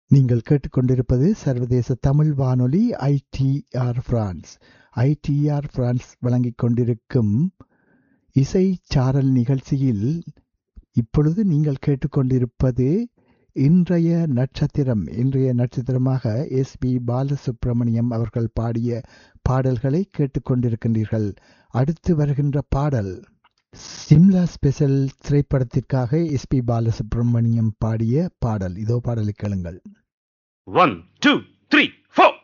நீங்கள் கேட்டுக்கொண்டிருப்பது சர்வதேச தமிழ் வானொலி ஐடிஆர் பிரான்ஸ் ஐடிஆர் பிரான்ஸ் வழங்கிக் கொண்டிருக்கும் இசை சாரல் நிகழ்ச்சியில் இப்பொழுது நீங்கள் கேட்டுக்கொண்டிருப்பது இன்றைய நட்சத்திரம் இன்றைய நட்சத்திரமாக எஸ் பி பாலசுப்ரமணியம் அவர்கள் பாடிய பாடல்களை கேட்டுக்கொண்டிருக்கின்றீர்கள் அடுத்து வருகின்ற பாடல் சிம்லா ஸ்பெஷல் திரைப்படத்திற்காக எஸ் பி பாலசுப்ரமணியம் பாடிய பாடல் இதோ பாடலை கேளுங்கள் One, two, three, four.